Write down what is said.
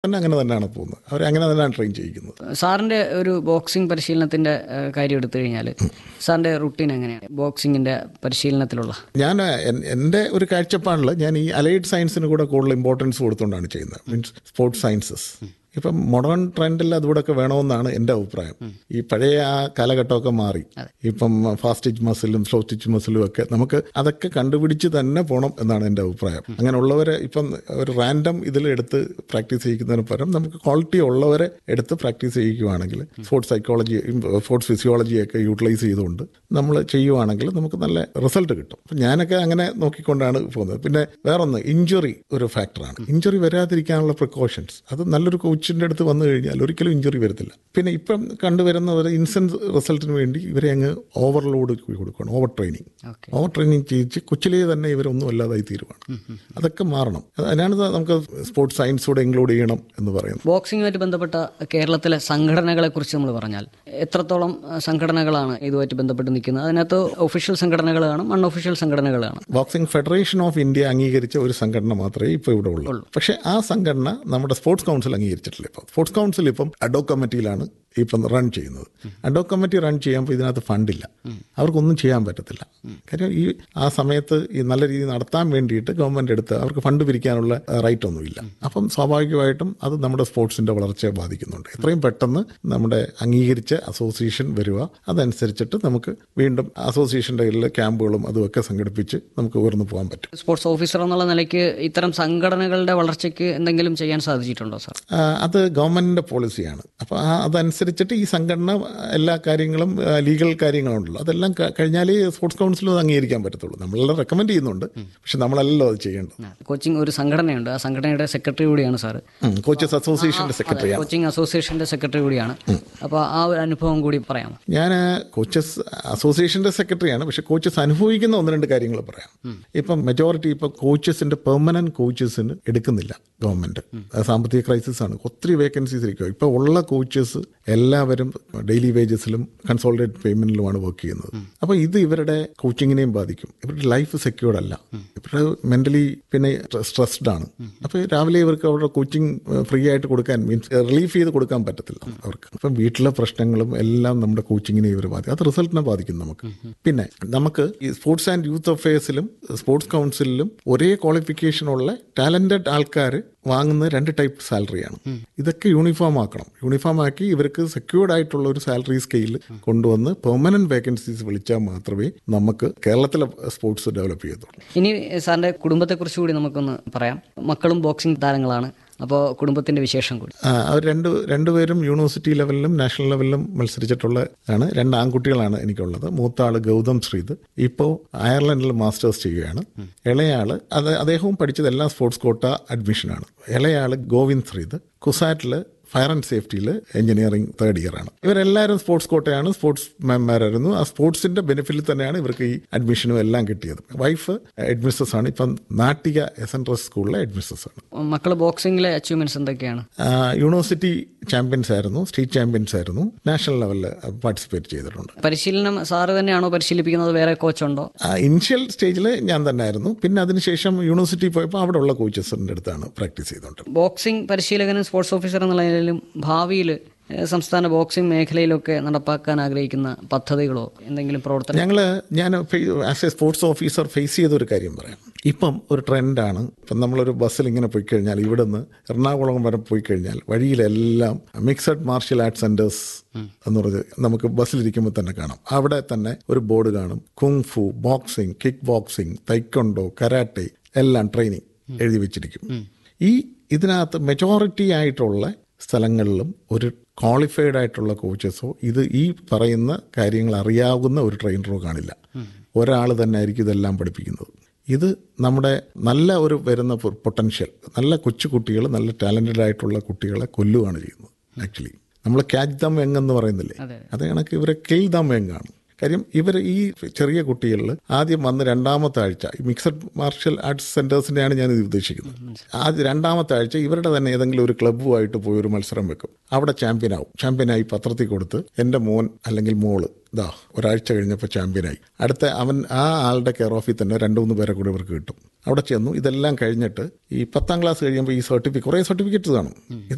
തന്നെ അങ്ങനെ തന്നെയാണ് പോകുന്നത് അവർ അങ്ങനെ തന്നെയാണ് ട്രെയിൻ ചെയ്യിക്കുന്നത് സാറിന്റെ ഒരു ബോക്സിംഗ് പരിശീലനത്തിന്റെ ഏഹ്, കാര്യം എടുത്തു കഴിഞ്ഞാൽ സാറിന്റെ റുട്ടീൻ എങ്ങനെയാണ് ബോക്സിങ്ങിന്റെ പരിശീലനത്തിലുള്ള ഞാൻ എൻ- എൻ്റെ ഒരു കാഴ്ചപ്പാടിൽ ഞാൻ ഈ അലൈഡ് സയൻസിന് കൂടെ കൂടുതൽ ഇമ്പോർട്ടൻസ് കൊടുത്തുകൊണ്ടാണ് ചെയ്യുന്നത് മീൻസ് സ്പോർട്സ് സയൻസസ് ഇപ്പം മോഡേൺ ട്രെൻഡിൽ അതുകൂടെയൊക്കെ വേണമെന്നാണ് എൻ്റെ അഭിപ്രായം ഈ പഴയ ആ കാലഘട്ടമൊക്കെ മാറി ഇപ്പം ഫാസ്റ്റ് സ്റ്റിച്ച് മസിലും സ്ലോ സ്റ്റിച്ച് മസിലും ഒക്കെ നമുക്ക് അതൊക്കെ കണ്ടുപിടിച്ച് തന്നെ പോകണം എന്നാണ് എൻ്റെ അഭിപ്രായം അങ്ങനെയുള്ളവരെ ഇപ്പം ഒരു റാൻഡം ഇതിൽ എടുത്ത് പ്രാക്ടീസ് ചെയ്യിക്കുന്നതിന് പകരം നമുക്ക് ക്വാളിറ്റി ഉള്ളവരെ എടുത്ത് പ്രാക്ടീസ് ചെയ്യിക്കുവാണെങ്കിൽ സ്പോർട്സ് സൈക്കോളജി സ്പോർട്സ് ഫിസിയോളജിയൊക്കെ യൂട്ടിലൈസ് ചെയ്തുകൊണ്ട് നമ്മൾ ചെയ്യുവാണെങ്കിൽ നമുക്ക് നല്ല റിസൾട്ട് കിട്ടും അപ്പം ഞാനൊക്കെ അങ്ങനെ നോക്കിക്കൊണ്ടാണ് പോകുന്നത് പിന്നെ വേറൊന്ന് ഇഞ്ചുറി ഒരു ഫാക്ടറാണ് ഇഞ്ചുറി വരാതിരിക്കാനുള്ള പ്രിക്കോഷൻസ് അത് നല്ലൊരു കോച്ചിൻ്റെ അടുത്ത് വന്നു കഴിഞ്ഞാൽ ഒരിക്കലും ഇഞ്ചുറി വരത്തില്ല പിന്നെ ഇപ്പം കണ്ടുവരുന്ന ഒരു ഇൻസ്റ്റൻസ് റിസൾട്ടിന് വേണ്ടി ഇവരെ അങ്ങ് ഓവർലോഡ് കൊടുക്കണം over training okay over training ചെയ്യിച്ച് കൊച്ചിലേ തന്നെ ഇവരൊന്നും അല്ലാതായി തീരുവാണ് അതൊക്കെ മാറണം അതിനാണ് ഇത് നമുക്ക് സ്പോർട്സ് സയൻസ് കൂടെ ഇൻക്ലൂഡ് ചെയ്യണം എന്ന് പറയുന്നത് ബോക്സിങ്ങുമായിട്ട് ബന്ധപ്പെട്ട കേരളത്തിലെ സംഘടനകളെ കുറിച്ച് നമ്മൾ പറഞ്ഞാൽ എത്രത്തോളം അഹ്, സംഘടനകളാണ് ഇതുമായിട്ട് ബന്ധപ്പെട്ട് നിൽക്കുന്നത് അതിനകത്ത് ഒഫീഷ്യൽ സംഘടനകൾ കാണും അൺഒഫീഷ്യൽ സംഘടനകൾ കാണും ബോക്സിംഗ് ഫെഡറേഷൻ ഓഫ് ഇന്ത്യ അംഗീകരിച്ച ഒരു സംഘടന മാത്രമേ ഇപ്പോൾ ഇവിടെ ഉള്ളൂ പക്ഷേ ആ സംഘടന നമ്മുടെ സ്പോർട്സ് കൗൺസിൽ അംഗീകരിച്ചിട്ടില്ല ഇപ്പോൾ സ്പോർട്സ് കൗൺസിൽ ഇപ്പം അഡോ കമ്മിറ്റിയിലാണ് ഇപ്പം റൺ ചെയ്യുന്നത് അഡോ കമ്മിറ്റി റൺ ചെയ്യുമ്പോൾ ഇതിനകത്ത് ഫണ്ടില്ല അവർക്കൊന്നും ചെയ്യാൻ പറ്റത്തില്ല കാര്യം ഈ ആ സമയത്ത് ഈ നല്ല രീതിയിൽ നടത്താൻ വേണ്ടിയിട്ട് ഗവൺമെൻറ് എടുത്ത് അവർക്ക് ഫണ്ട് പിരിക്കാനുള്ള റൈറ്റ് ഒന്നുമില്ല അപ്പം സ്വാഭാവികമായിട്ടും അത് നമ്മുടെ സ്പോർട്സിൻ്റെ വളർച്ചയെ ബാധിക്കുന്നുണ്ട് എത്രയും പെട്ടെന്ന് നമ്മുടെ അംഗീകരിച്ച അസോസിയേഷൻ വരിക അതനുസരിച്ചിട്ട് നമുക്ക് വീണ്ടും അസോസിയേഷൻ്റെ കീഴിൽ ക്യാമ്പുകളും അതുമൊക്കെ സംഘടിപ്പിച്ച് നമുക്ക് ഉയർന്നു പോകാൻ പറ്റും സ്പോർട്സ് ഓഫീസർ എന്നുള്ള നിലയ്ക്ക് ഇത്തരം സംഘടനകളുടെ വളർച്ചയ്ക്ക് എന്തെങ്കിലും ചെയ്യാൻ സാധിച്ചിട്ടുണ്ടോ സാർ ആ, അത് ഗവൺമെന്റിന്റെ പോളിസിയാണ് അപ്പോൾ ആ അതനുസരിച്ചിട്ട് ഈ സംഘടന എല്ലാ കാര്യങ്ങളും ആ, ലീഗൽ കാര്യങ്ങളുണ്ടല്ലോ അതെല്ലാം ക- കഴിഞ്ഞാലേ സ്പോർട്സ് കൗൺസിലും അത് അംഗീകരിക്കാൻ പറ്റത്തുള്ളൂ നമ്മളെല്ലാം റെക്കമെൻഡ് ചെയ്യുന്നുണ്ട് പക്ഷെ നമ്മളല്ലല്ലോ അത് ചെയ്യേണ്ടത് കോച്ചിങ് ഒരു സംഘടനയുണ്ട് ആ സംഘടനയുടെ സെക്രട്ടറി കൂടിയാണ് സാർ കോച്ചസ് അസോസിയേഷന്റെ സെക്രട്ടറിയാണ് കോച്ചിങ് അസോസിയേഷന്റെ സെക്രട്ടറി കൂടിയാണ് അപ്പോൾ ആ ഒരു അനുഭവം കൂടി പറയാമോ ഞാൻ കോച്ചസ് അസോസിയേഷന്റെ സെക്രട്ടറിയാണ് പക്ഷെ കോച്ചസ് അനുഭവിക്കുന്ന ഒന്ന് രണ്ട് കാര്യങ്ങൾ പറയാം ഇപ്പം മെജോറിറ്റി ഇപ്പം കോച്ചസിന്റെ പെർമനന്റ് കോച്ചസിന് എടുക്കുന്നില്ല ഗവൺമെന്റ് അത് സാമ്പത്തിക ക്രൈസിസ് ആണ് ഒത്തിരി വേക്കൻസീസ് ഇരിക്കുക ഇപ്പൊ ഉള്ള കോച്ചസ് എല്ലാവരും ഡെയിലി വേജസിലും കൺസോൾട്ടേറ്റ് പേയ്മെന്റിലുമാണ് വർക്ക് ചെയ്യുന്നത് അപ്പോൾ ഇത് ഇവരുടെ കോച്ചിങ്ങിനെയും ബാധിക്കും ഇവരുടെ ലൈഫ് സെക്യൂർഡ് അല്ല ഇവരുടെ മെന്റലി പിന്നെ സ്ട്രെസ്ഡ് ആണ് അപ്പോൾ രാവിലെ ഇവർക്ക് അവരുടെ കോച്ചിങ് ഫ്രീ ആയിട്ട് കൊടുക്കാൻ മീൻസ് റിലീഫ് ചെയ്ത് കൊടുക്കാൻ പറ്റത്തില്ല അവർക്ക് അപ്പം വീട്ടിലെ പ്രശ്നങ്ങളും എല്ലാം നമ്മുടെ കോച്ചിങ്ങിനെ ഇവർ ബാധിക്കും അത് റിസൾട്ടിനെ ബാധിക്കും നമുക്ക് പിന്നെ നമുക്ക് ഈ സ്പോർട്സ് ആൻഡ് യൂത്ത് അഫയേഴ്സിലും സ്പോർട്സ് കൗൺസിലിലും ഒരേ ക്വാളിഫിക്കേഷനുള്ള ടാലന്റഡ് ആൾക്കാർ വാങ്ങുന്ന രണ്ട് ടൈപ്പ് സാലറിയാണ് ഇതൊക്കെ യൂണിഫോം ആക്കണം യൂണിഫോം ആക്കി ഇവർക്ക് സെക്യൂർഡ് ആയിട്ടുള്ള ഒരു സാലറി സ്കെയിൽ കൊണ്ടുവന്ന് പെർമനന്റ് വേക്കൻസീസ് വിളിച്ചാൽ മാത്രമേ നമുക്ക് കേരളത്തിലെ സ്പോർട്സ് ഡെവലപ്പ് ചെയ്യത്തുള്ളൂ ഇനി സാറിന്റെ കുടുംബത്തെക്കുറിച്ച് കൂടി നമുക്കൊന്ന് പറയാം മക്കളും ബോക്സിംഗ് താരങ്ങളാണ് അപ്പോൾ കുടുംബത്തിന്റെ വിശേഷം കൂടി ആ, അവർ രണ്ട് രണ്ടുപേരും യൂണിവേഴ്സിറ്റി ലെവലിലും നാഷണൽ ലെവലിലും മത്സരിച്ചിട്ടുള്ള ആണ് രണ്ട് ആൺകുട്ടികളാണ് എനിക്കുള്ളത് മൂത്ത ആള് ഗൗതം ശ്രീത് ഇപ്പോൾ അയർലൻഡിൽ മാസ്റ്റേഴ്സ് ചെയ്യുകയാണ് ഇളയാള് അത് അദ്ദേഹവും പഠിച്ചത് എല്ലാം സ്പോർട്സ് കോട്ട അഡ്മിഷനാണ് ഇളയാള് ഗോവിന്ദ് ശ്രീത് കുസാറ്റിൽ ഫയർ ആൻഡ് സേഫ്റ്റിയിൽ എഞ്ചിനീയറിംഗ് തേർഡ് ഇയർ ആണ് ഇവരെല്ലാവരും സ്പോർട്സ് കോട്ടയാണ് സ്പോർട്സ് മാൻമാരായിരുന്നു ആ സ്പോർട്സിന്റെ ബെനിഫിറ്റിൽ തന്നെയാണ് ഇവർക്ക് ഈ അഡ്മിഷനും എല്ലാം കിട്ടിയത് വൈഫ് അഡ്മിനിസ്ട്രസ് ആണ് ഇപ്പം നാട്ടിക എസ് എൻ എസ് സ്കൂളിലെ അഡ്മിനിസ്ട്രസ് ആണ് മക്കൾ ബോക്സിംഗിലെ അച്ചീവ്മെന്റ്സ് എന്തൊക്കെയാണ് ആ, യൂണിവേഴ്സിറ്റി ചാമ്പ്യൻസ് ആയിരുന്നു സ്റ്റേറ്റ് ചാമ്പ്യൻസ് ആയിരുന്നു നാഷണൽ ലെവലിൽ പാർട്ടിസിപ്പേറ്റ് ചെയ്തിട്ടുണ്ട് പരിശീലനം സാറ് തന്നെയാണോ പരിശീലിപ്പിക്കുന്നത് വേറെ കോച്ചുണ്ടോ ഇനിഷ്യൽ സ്റ്റേജിൽ ഞാൻ തന്നെ ആയിരുന്നു പിന്നെ അതിനുശേഷം യൂണിവേഴ്സിറ്റി പോയപ്പോൾ അവിടെ ഉള്ള കോച്ചസിൻ്റെ അടുത്താണ് പ്രാക്ടീസ് ചെയ്തുകൊണ്ട് ബോക്സിംഗ് പരിശീലകനും സ്പോർട്സ് ഓഫീസർ എന്നുള്ള നിലയിലും ഭാവിയിൽ ഏഹ്, സംസ്ഥാന ബോക്സിംഗ് മേഖലയിലൊക്കെ നടപ്പാക്കാൻ ആഗ്രഹിക്കുന്ന പദ്ധതികളോ എന്തെങ്കിലും പ്രവർത്തനം ഞങ്ങൾ ഞാൻ as a sports officer face ചെയ്ത ഒരു കാര്യം പറയാം ഇപ്പം ഒരു ട്രെൻഡാണ് ഇപ്പം നമ്മളൊരു ബസ്സിൽ ഇങ്ങനെ പോയി കഴിഞ്ഞാൽ ഇവിടെ നിന്ന് എറണാകുളം വരെ പോയി കഴിഞ്ഞാൽ വഴിയിലെല്ലാം മിക്സഡ് മാർഷ്യൽ ആർട്സ് സെൻറ്റേഴ്സ് എന്ന് പറഞ്ഞ് നമുക്ക് ബസ്സിലിരിക്കുമ്പോൾ തന്നെ കാണാം അവിടെ തന്നെ ഒരു ബോർഡ് കാണും kung fu boxing kick boxing taekwondo karate എല്ലാം ട്രെയിനിങ് എഴുതി വെച്ചിരിക്കും ഈ ഇതിനകത്ത് മെജോറിറ്റി ആയിട്ടുള്ള സ്ഥലങ്ങളിലും ഒരു ക്വാളിഫൈഡ് ആയിട്ടുള്ള കോച്ചസോ ഇത് ഈ പറയുന്ന കാര്യങ്ങൾ അറിയാവുന്ന ഒരു ട്രെയിനറോ കാണില്ല ഒരാൾ തന്നെ ആയിരിക്കും ഇതെല്ലാം പഠിപ്പിക്കുന്നത് ഇത് നമ്മുടെ നല്ല ഒരു വരുന്ന പൊട്ടൻഷ്യൽ നല്ല കൊച്ചു കുട്ടികൾ നല്ല ടാലൻറ്റഡ് ആയിട്ടുള്ള കുട്ടികളെ കൊല്ലുകയാണ് ചെയ്യുന്നത് ആക്ച്വലി നമ്മൾ ക്യാച്ച് ദം യങ് എന്ന് പറയുന്നില്ലേ അതെ. അതേ കണക്ക് ഇവരെ കിൽ ദം യങ് ആണ് കാര്യം ഇവർ ഈ ചെറിയ കുട്ടികളിൽ ആദ്യം വന്ന് രണ്ടാമത്തെ ആഴ്ച ഈ മിക്സഡ് മാർഷ്യൽ ആർട്സ് സെന്റേഴ്സിനെയാണ് ഞാൻ ഇത് ഉദ്ദേശിക്കുന്നത് ആദ്യം രണ്ടാമത്തെ ആഴ്ച ഇവരുടെ തന്നെ ഏതെങ്കിലും ഒരു ക്ലബ്ബുമായിട്ട് പോയി ഒരു മത്സരം വെക്കും അവിടെ ചാമ്പ്യൻ ആവും ചാമ്പ്യനായി പത്രത്തിൽ കൊടുത്ത് എൻ്റെ മോൻ അല്ലെങ്കിൽ മോള് ഇതാ ഒരാഴ്ച കഴിഞ്ഞപ്പോൾ ചാമ്പ്യനായി അടുത്ത അവൻ ആ ആളുടെ കെയർ ഓഫിൽ തന്നെ രണ്ട് മൂന്ന് പേരെ കൂടെ ഇവർക്ക് കിട്ടും അവിടെ ചെന്നു ഇതെല്ലാം കഴിഞ്ഞിട്ട് ഈ പത്താം ക്ലാസ് കഴിയുമ്പോൾ ഈ സർട്ടിഫിക്കറ്റ് കുറേ സർട്ടിഫിക്കറ്റ്സ് കാണും ഇത്